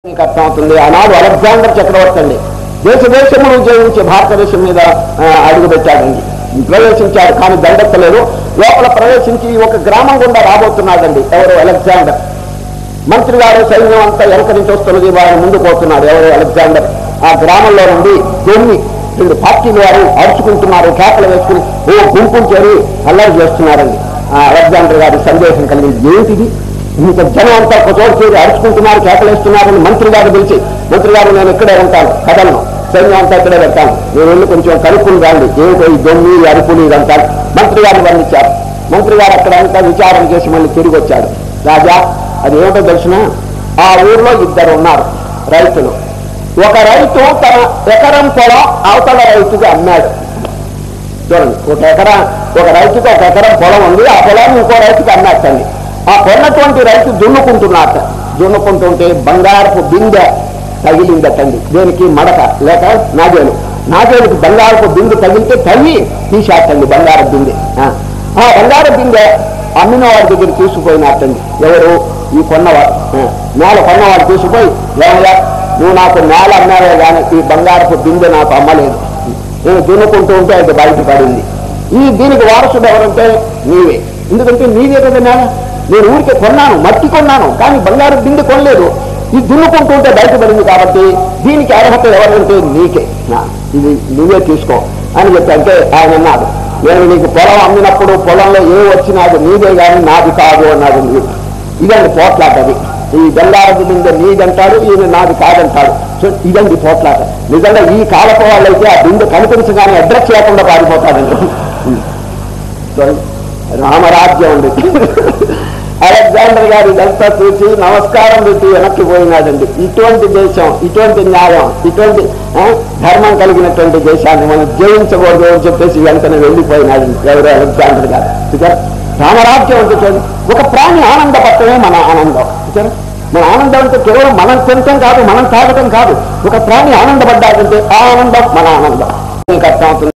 మీకు అర్థమవుతుంది ఆనాడు అలెగ్జాండర్ చక్రవర్తి అండి దేశ దేశమును జయించి భారతదేశం మీద ఆ, అడుగుపెట్టాడండి ప్రవేశించాడు కానీ దండెత్తలేదు లోపల ప్రవేశించి ఒక గ్రామం గుండా రాబోతున్నాడండి ఎవరు అలెగ్జాండర్ మంత్రి గారు సైన్యం అంతా వెనక నుంచి వస్తున్నది వారి ముందు పోతున్నాడు ఎవరు అలెగ్జాండర్ ఆ గ్రామంలో నుండి దొన్ని రెండు పార్టీలు వారు అరుచుకుంటున్నారు కేకలు వేసుకుని ఓ గుంపును చేరి అల్లరి చేస్తున్నారండి ఆ అలెగ్జాండర్ గారి సందేశం కలిగింది ఏంటిది ఇంత జనం అంతా ఒక చోటు చేరి అరుచుకుంటున్నారు కేకలేస్తున్నారని మంత్రి గారు పిలిచి మంత్రి గారు నేను ఇక్కడే ఉంటాను కథలను సైన్యం అంతా ఇక్కడే పెడతాను నేను వెళ్ళి కొంచెం కనుక్కుని రండి ఏమిటో ఈ దొమ్మి ఈ అరుపులు ఇదంతా మంత్రి గారిని వర్ణించారు మంత్రి గారు అక్కడ అంతా విచారం చేసి మళ్ళీ తిరిగి వచ్చాడు రాజా అది ఏమిటో తెలిసిన ఆ ఊర్లో ఇద్దరు ఉన్నారు రైతులు ఒక రైతు తన ఎకరం పొలం అవతల రైతుకి అమ్మాడు చూడండి ఒక ఎకరా ఒక రైతుకి ఒక ఎకరం పొలం ఉంది ఆ పొలాన్ని ఇంకో రైతుకి అమ్మేస్తండి ఆ కొన్నటువంటి రైతు దున్నుకుంటున్నాట దున్నుకుంటుంటే బంగారపు బిందె తగిలిందటండి దేనికి మడక లేక నాగేలు నాగేలుకి బంగారపు బిందె తగిలితే తవ్వి తీసేటండి బంగారపు బిందె ఆ. ఆ బంగారు బిందె అమ్మిన వారి దగ్గర తీసుకుపోయినట్టండి ఎవరు ఈ కొన్నవాడు ఆ. నేల కొన్నవాడు తీసుకుపోయి ఏమయ్యా నువ్వు నాకు నేల అమ్మావే కానీ ఈ బంగారపు బిందె నాకు అమ్మలేదు నేను దున్నుకుంటూ ఉంటే అది బయట పడింది ఈ దీనికి వారసుడు ఎవరంటే నీవే ఎందుకంటే నీవే కదా నేల నేను ఊరికే కొన్నాను మట్టి కొన్నాను కానీ బంగారు బిందె కొనలేదు ఈ దున్నుకుంటూ ఉంటే బయటపడింది కాబట్టి దీనికి అర్హత ఎవరంటే నీకే నా, ఇది నువ్వే తీసుకో అని చెప్పి అంటే ఆయన అన్నాడు నేను నీకు పొలం అమ్మినప్పుడు పొలంలో ఏ వచ్చినా అది నీదే కానీ నాది కాదు అన్నాడు నీవు ఇదండి పోట్లాట అది ఈ బంగారపు బిందె నీదంటాడు ఈయన నాది కాదంటాడు సో ఇదండి పోట్లాట నిజంగా ఈ కాలపు వాళ్ళైతే ఆ బిందె కనిపించగానే అడ్రస్ లేకుండా పారిపోతాడండి చూడండి, రామరాజ్యం ఉంది అలెగ్జాండర్ గారు ఇదంతా చూసి నమస్కారం పెట్టి వెనక్కి పోయినాడండి ఇటువంటి దేశం ఇటువంటి న్యాయం ఇటువంటి ఆ, ధర్మం కలిగినటువంటి దేశాన్ని మనం జయించకూడదు అని చెప్పేసి వెంటనే వెళ్ళిపోయినాడు ఎవరు అలెగ్జాండర్ గారు చూసారా? రామరాజ్యం అంటే చూడండి ఒక ప్రాణి ఆనందపడటమే మన ఆనందం చూసారా? మన ఆనందం అంటే కేవలం మనం తినటం కాదు మనం తాగటం కాదు ఒక ప్రాణి ఆనందపడ్డాడంటే ఆ ఆనందం మన ఆనందం మీకు అర్థమవుతుంది